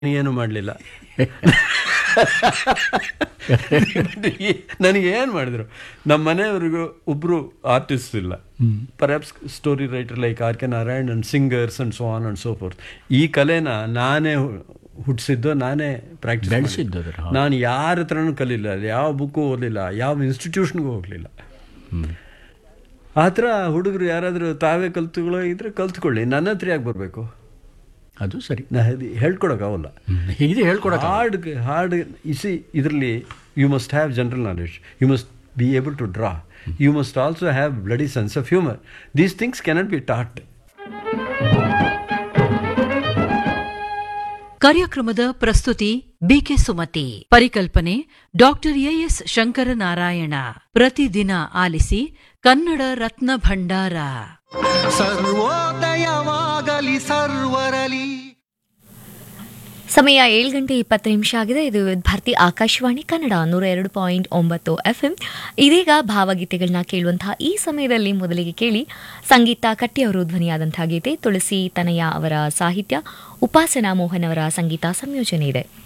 ಏನು ಮಾಡಲಿಲ್ಲ ನನಗೆ ಏನು ಮಾಡಿದ್ರು ನಮ್ಮ ಮನೆಯವ್ರಿಗೂ ಒಬ್ಬರು ಆರ್ಟಿಸ್ಟ್ ಇಲ್ಲ perhaps story writer like R K Narayan and singers and so on and so forth ಈ ಕಲೆನ ನಾನೇ ಹುಟ್ಟಿಸಿದ್ದು ನಾನೇ ಪ್ರಾಕ್ಟೀಸ್ ಬೆಳ್ಸಿದ್ದು ಅದನ್ನ, ನಾನು ಯಾರ ಹತ್ರನೂ ಕಲಿಲ್ಲ ಯಾವ ಬುಕ್ಕು ಓದಲಿಲ್ಲ ಯಾವ ಇನ್ಸ್ಟಿಟ್ಯೂಷನ್ಗೂ ಹೋಗಲಿಲ್ಲ ಆ ಥರ ಹುಡುಗರು ಯಾರಾದರೂ ತಾವೇ ಕಲ್ತುಗಳೋ ಇದ್ರೆ ಕಲ್ತ್ಕೊಳ್ಳಿ ನನ್ನ ಹತ್ರ ಯಾಕೆ ಬರಬೇಕು ಅದು ಸರಿ ನಾ ಅದು ಹೇಳ್ಕೊಡೋಕ್ಕಾಗಲ್ಲ ಹೀಗೆ ಹೇಳ್ಕೊಡಕ್ಕೆ ಹಾರ್ಡ್ ಹಾರ್ಡ್ ಇಸಿ ಇದರಲ್ಲಿ you must have general knowledge you must be able to draw you must also have bloody sense of humour these things cannot be taught ಕಾರ್ಯಕ್ರಮದ ಪ್ರಸ್ತುತಿ ಬಿಕೆ ಸುಮತಿ ಪರಿಕಲ್ಪನೆ ಡಾಕ್ಟರ್ ಎಎಸ್ ಶಂಕರನಾರಾಯಣ ಪ್ರತಿದಿನ ಆಲಿಸಿ ಕನ್ನಡ ರತ್ನ ಭಂಡಾರ ಸರ್ವೋದಯವಾಗಲಿ ಸರ್ವರಲಿ ಸಮಯ ಏಳು ಗಂಟೆ ಇಪ್ಪತ್ತು ನಿಮಿಷ ಆಗಿದೆ ಇದು ಭಾರತಿ ಆಕಾಶವಾಣಿ ಕನ್ನಡ ನೂರ ಎರಡು ಪಾಯಿಂಟ್ ಒಂಬತ್ತು ಎಫ್ ಎಂ ಇದೀಗ ಭಾವಗೀತೆಗಳನ್ನ ಕೇಳುವಂತಹ ಈ ಸಮಯದಲ್ಲಿ ಮೊದಲಿಗೆ ಕೇಳಿ ಸಂಗೀತ ಕಟ್ಟಿ ಅವರು ಧ್ವನಿಯಾದಂತಹ ಗೀತೆ ತುಳಸಿ ತನಯ ಅವರ ಸಾಹಿತ್ಯ ಉಪಾಸನಾ ಮೋಹನ್ ಅವರ ಸಂಗೀತ ಸಂಯೋಜನೆ ಇದೆ